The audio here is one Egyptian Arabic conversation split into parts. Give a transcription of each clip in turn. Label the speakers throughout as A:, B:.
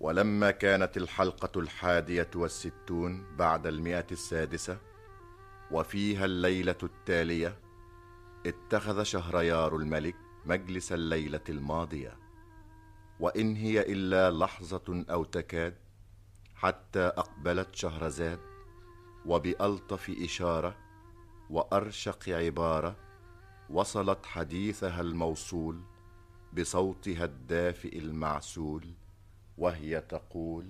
A: ولما كانت الحلقة الحادية والستون بعد المئة السادسة وفيها الليلة التالية اتخذ شهريار الملك مجلس الليلة الماضية وإن هي إلا لحظة أو تكاد حتى أقبلت شهرزاد وبألطف إشارة وأرشق عبارة وصلت حديثها الموصول بصوتها الدافئ المعسول وهي تقول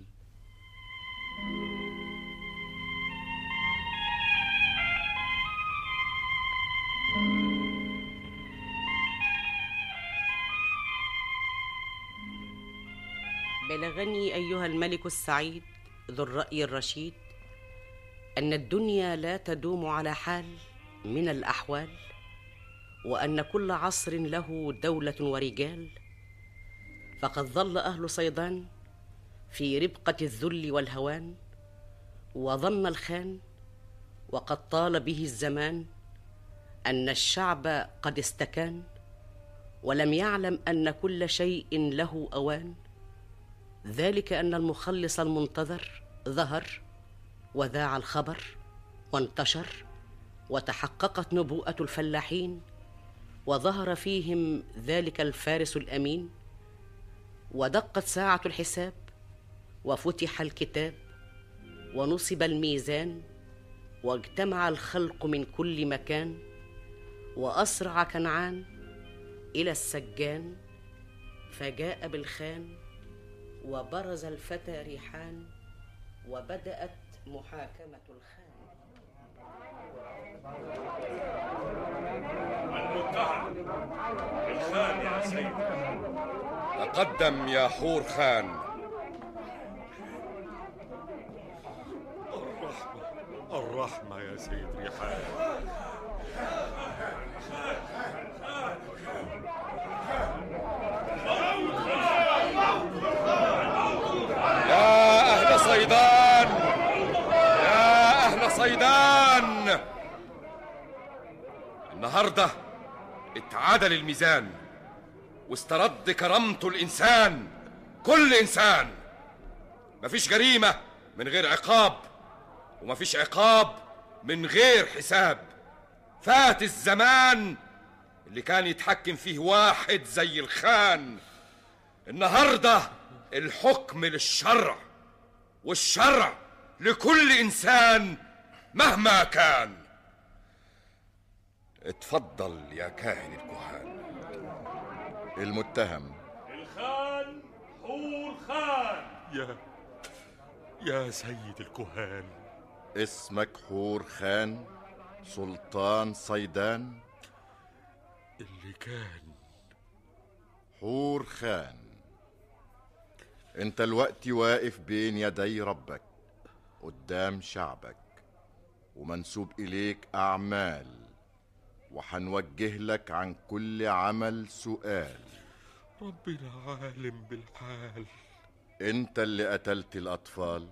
B: بلغني ايها الملك السعيد ذو الراي الرشيد ان الدنيا لا تدوم على حال من الاحوال وان كل عصر له دوله ورجال فقد ظل اهل صيدان في ربقه الذل والهوان وظن الخان وقد طال به الزمان ان الشعب قد استكان ولم يعلم ان كل شيء له اوان ذلك ان المخلص المنتظر ظهر وذاع الخبر وانتشر وتحققت نبوءه الفلاحين وظهر فيهم ذلك الفارس الامين ودقت ساعه الحساب وفتح الكتاب ونصب الميزان واجتمع الخلق من كل مكان واسرع كنعان الى السجان فجاء بالخان وبرز الفتى ريحان وبدات محاكمه الخان
C: المتهم الخان يا سيد
D: تقدم يا حور خان
C: الرحمة الرحمة يا سيد ريحان
D: يا أهل صيدان يا أهل صيدان النهاردة اتعادل الميزان واسترد كرامة الإنسان كل إنسان مفيش جريمة من غير عقاب ومفيش عقاب من غير حساب فات الزمان اللي كان يتحكم فيه واحد زي الخان النهارده الحكم للشرع والشرع لكل انسان مهما كان اتفضل يا كاهن الكهان
A: المتهم
C: الخان حور خان
E: يا يا سيد الكهان
A: اسمك حور خان سلطان صيدان
E: اللي كان
A: حور خان انت الوقت واقف بين يدي ربك قدام شعبك ومنسوب اليك اعمال وحنوجه لك عن كل عمل سؤال
E: ربنا عالم بالحال
A: انت اللي قتلت الاطفال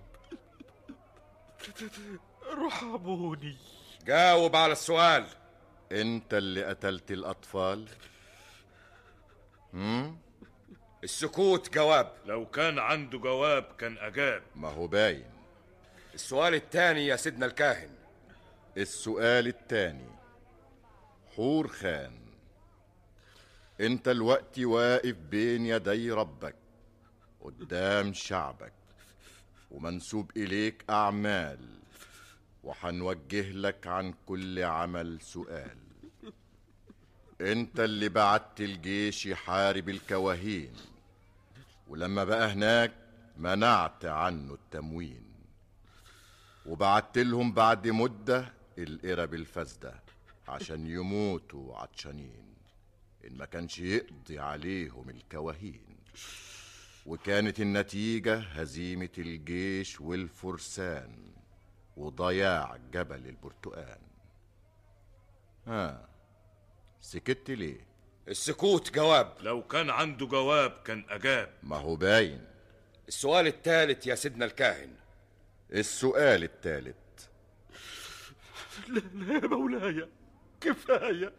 E: ارحموني
D: جاوب على السؤال
A: انت اللي قتلت الاطفال هم
D: السكوت جواب
C: لو كان عنده جواب كان أجاب
A: ما هو باين
D: السؤال الثاني يا سيدنا الكاهن
A: السؤال التاني حور خان انت الوقت واقف بين يدي ربك قدام شعبك ومنسوب اليك اعمال وحنوجه لك عن كل عمل سؤال انت اللي بعت الجيش يحارب الكواهين ولما بقى هناك منعت عنه التموين وبعت لهم بعد مدة القرب الفاسدة عشان يموتوا عطشانين إن ما كانش يقضي عليهم الكواهين وكانت النتيجة هزيمة الجيش والفرسان وضياع جبل البرتقان ها سكت ليه
D: السكوت جواب
C: لو كان عنده جواب كان أجاب
A: ما هو باين
D: السؤال الثالث يا سيدنا الكاهن
A: السؤال الثالث
E: لا لا يا مولاي كفاية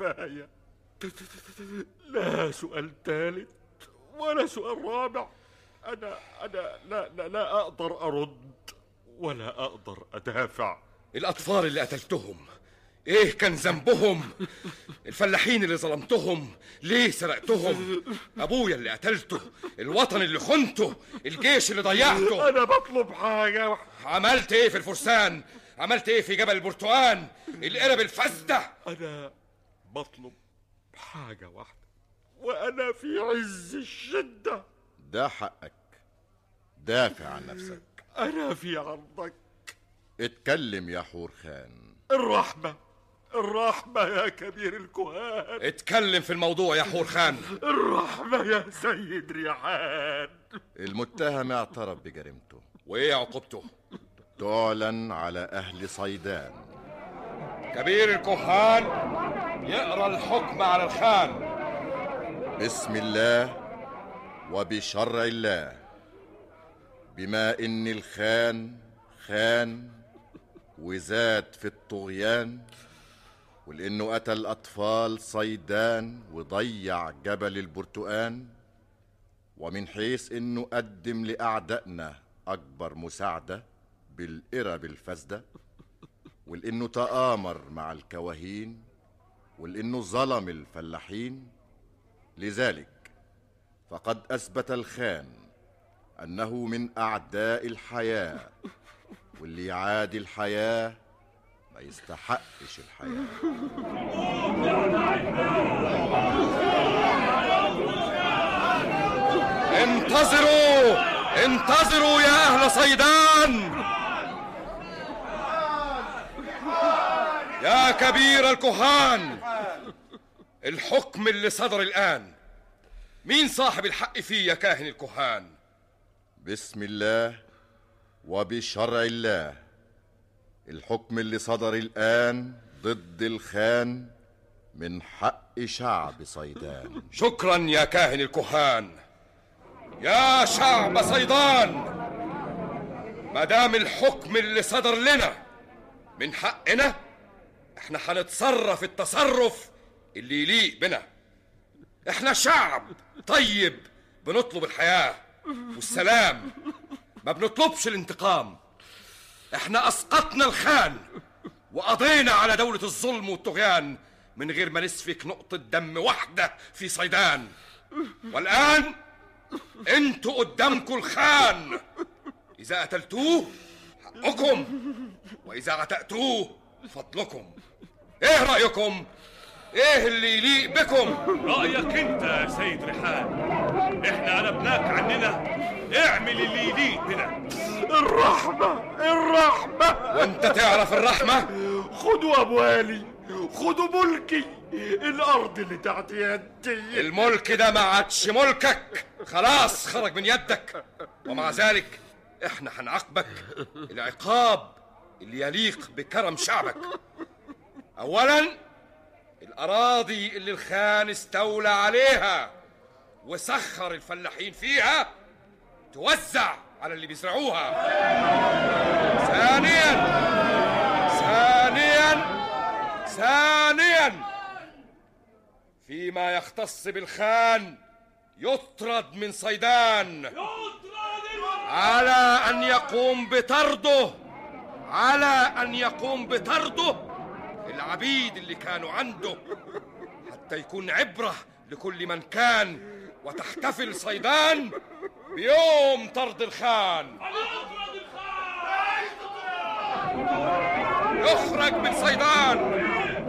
E: كفاية لا سؤال ثالث ولا سؤال رابع أنا أنا لا لا لا أقدر أرد ولا أقدر أدافع
D: الأطفال اللي قتلتهم إيه كان ذنبهم الفلاحين اللي ظلمتهم ليه سرقتهم أبويا اللي قتلته الوطن اللي خنته الجيش اللي ضيعته
E: أنا بطلب حاجة واحدة
D: عملت إيه في الفرسان عملت إيه في جبل البرتقان القرب الفاسدة
E: أنا بطلب حاجة واحدة وأنا في عز الشدة
A: ده حقك دافع عن نفسك
E: أنا في عرضك
A: اتكلم يا حور خان
E: الرحمة الرحمة يا كبير الكهان
D: اتكلم في الموضوع يا حور خان
E: الرحمة يا سيد ريحان
A: المتهم اعترف بجريمته
D: وإيه عقوبته
A: تعلن على أهل صيدان
D: كبير الكهان يقرا الحكم على الخان
A: بسم الله وبشرع الله بما ان الخان خان وزاد في الطغيان ولانه قتل اطفال صيدان وضيع جبل البرتقان ومن حيث انه قدم لاعدائنا اكبر مساعده بالقرب الفاسده ولانه تآمر مع الكواهين ولانه ظلم الفلاحين لذلك فقد اثبت الخان انه من اعداء الحياه واللي يعادي الحياه ما يستحقش الحياه
D: انتظروا انتظروا يا اهل صيدان يا كبير الكهان الحكم اللي صدر الان مين صاحب الحق فيه يا كاهن الكهان
A: بسم الله وبشرع الله الحكم اللي صدر الان ضد الخان من حق شعب صيدان
D: شكرا يا كاهن الكهان يا شعب صيدان ما دام الحكم اللي صدر لنا من حقنا احنا هنتصرف التصرف اللي يليق بنا احنا شعب طيب بنطلب الحياة والسلام ما بنطلبش الانتقام احنا اسقطنا الخان وقضينا على دولة الظلم والطغيان من غير ما نسفك نقطة دم واحدة في صيدان والآن انتوا قدامكم الخان إذا قتلتوه حقكم وإذا عتقتوه فضلكم إيه رأيكم؟ إيه اللي يليق بكم؟
C: رأيك انت يا سيد ريحان احنا قلبناك عننا اعمل اللي يليق بنا
E: الرحمة الرحمة
D: وانت تعرف الرحمة؟
E: خدوا أموالي خدوا ملكي الأرض اللي تحت يدي
D: الملك ده ما عادش ملكك خلاص خرج من يدك ومع ذلك احنا هنعاقبك العقاب اللي يليق بكرم شعبك اولا الاراضي اللي الخان استولى عليها وسخر الفلاحين فيها توزع على اللي بيزرعوها ثانيا ثانيا ثانيا فيما يختص بالخان يطرد من صيدان على ان يقوم بطرده على ان يقوم بطرده العبيد اللي كانوا عنده حتى يكون عبره لكل من كان وتحتفل صيدان بيوم طرد الخان يخرج من صيدان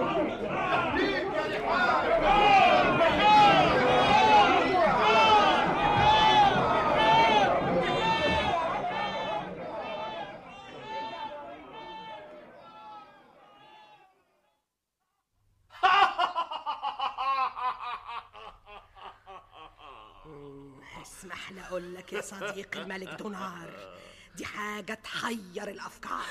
F: اسمح لي اقول لك يا صديقي الملك دونار دي حاجة تحير الأفكار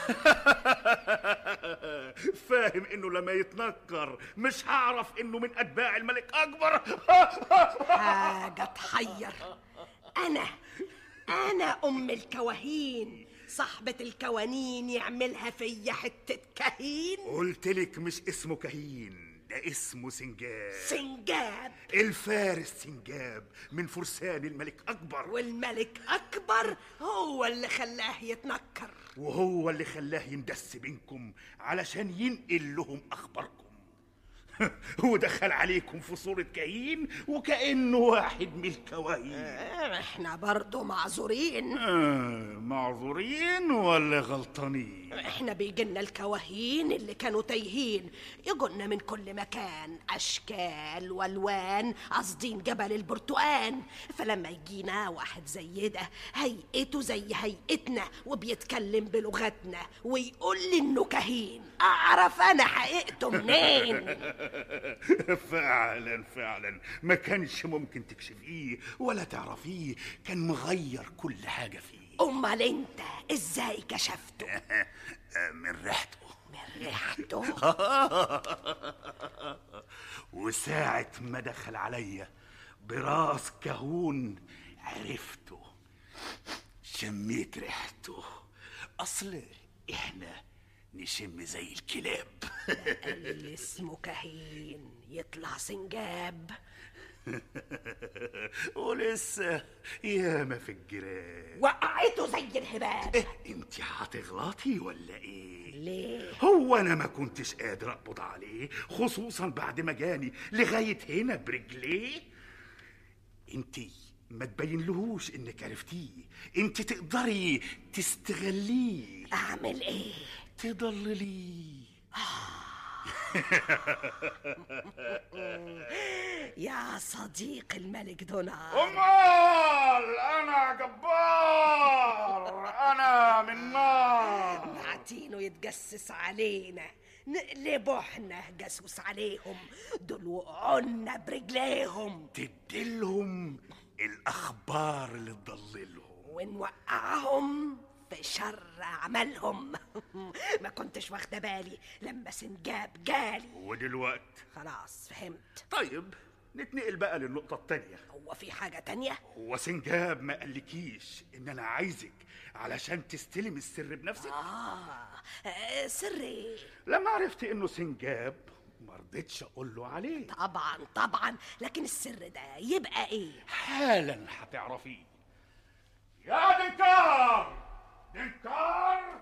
E: فاهم انه لما يتنكر مش هعرف انه من اتباع الملك اكبر
F: حاجة تحير أنا أنا أم الكواهين صاحبة الكوانين يعملها فيا حتة كهين
E: قلت لك مش اسمه كهين
G: ده اسمه سنجاب
F: سنجاب
G: الفارس سنجاب من فرسان الملك أكبر
F: والملك أكبر هو اللي خلاه يتنكر
G: وهو اللي خلاه يندس بينكم علشان ينقل لهم أخباركم ودخل عليكم في صورة كهين وكأنه واحد من الكواهين
F: احنا برضو معذورين
G: آه معذورين ولا غلطانين
F: احنا بيجينا الكواهين اللي كانوا تايهين يجونا من كل مكان اشكال والوان قاصدين جبل البرتقان فلما يجينا واحد زي ده هيئته زي هيئتنا وبيتكلم بلغتنا ويقول لي انه كهين اعرف انا حقيقته منين
G: فعلا فعلا ما كانش ممكن تكشفيه ولا تعرفيه كان مغير كل حاجة فيه
F: امال انت ازاي كشفته
G: من ريحته
F: من ريحته
G: وساعة ما دخل عليا براس كهون عرفته شميت ريحته أصل إحنا نشم زي الكلاب
F: اللي اسمه كهين يطلع سنجاب
G: ولسه ياما في الجيران
F: وقعته زي الهباب
G: إيه انت هتغلطي ولا ايه
F: ليه
G: هو انا ما كنتش قادر اقبض عليه خصوصا بعد ما جاني لغايه هنا برجليه انت ما تبينلهوش انك عرفتيه انت تقدري تستغليه
F: اعمل ايه
G: تضلليه
F: يا صديق الملك دونار
G: امال انا جبار انا من نار
F: بعتينه يتجسس علينا نقلبه احنا جاسوس عليهم دول وقعنا برجليهم
G: تديلهم الاخبار اللي تضللهم
F: ونوقعهم في شر عملهم ما كنتش واخده بالي لما سنجاب جالي
G: ودلوقت
F: خلاص فهمت
G: طيب نتنقل بقى للنقطة التانية
F: هو في حاجة تانية؟
G: هو سنجاب ما قالكيش ان انا عايزك علشان تستلم السر بنفسك
F: آه آه، سر ايه؟
G: لما عرفت انه سنجاب ما رضيتش اقول له عليه
F: طبعا طبعا لكن السر ده يبقى ايه؟
G: حالا هتعرفيه يا دنكار دنكار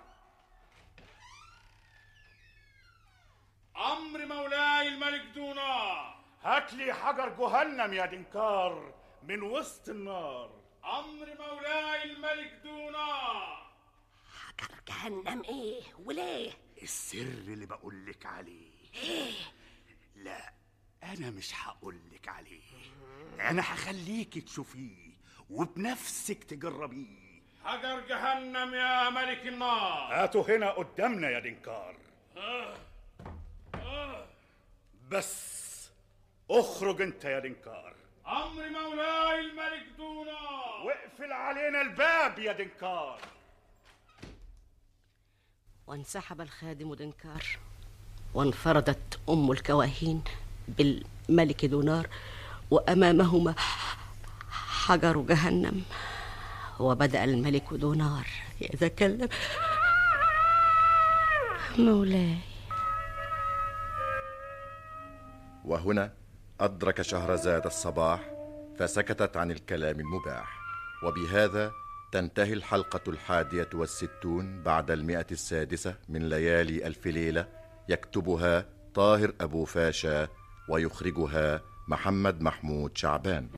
E: أمر مولاي الملك دونا
G: هات لي حجر جهنم يا دنكار من وسط النار
E: أمر مولاي الملك دونا
F: حجر جهنم ايه؟ وليه؟
G: السر اللي بقولك عليه
F: ايه؟
G: لا انا مش هقولك عليه انا هخليك تشوفيه وبنفسك تجربيه
E: حجر جهنم يا ملك النار
G: هاته هنا قدامنا يا دنكار بس اخرج انت يا دنكار
E: أمر مولاي الملك دونا
G: واقفل علينا الباب يا دنكار
B: وانسحب الخادم دنكار وانفردت أم الكواهين بالملك دونار وأمامهما حجر جهنم وبدأ الملك دونار يتكلم مولاي
A: وهنا أدرك شهرزاد الصباح فسكتت عن الكلام المباح وبهذا تنتهي الحلقة الحادية والستون بعد المئة السادسة من ليالي ألف ليلة يكتبها طاهر أبو فاشا ويخرجها محمد محمود شعبان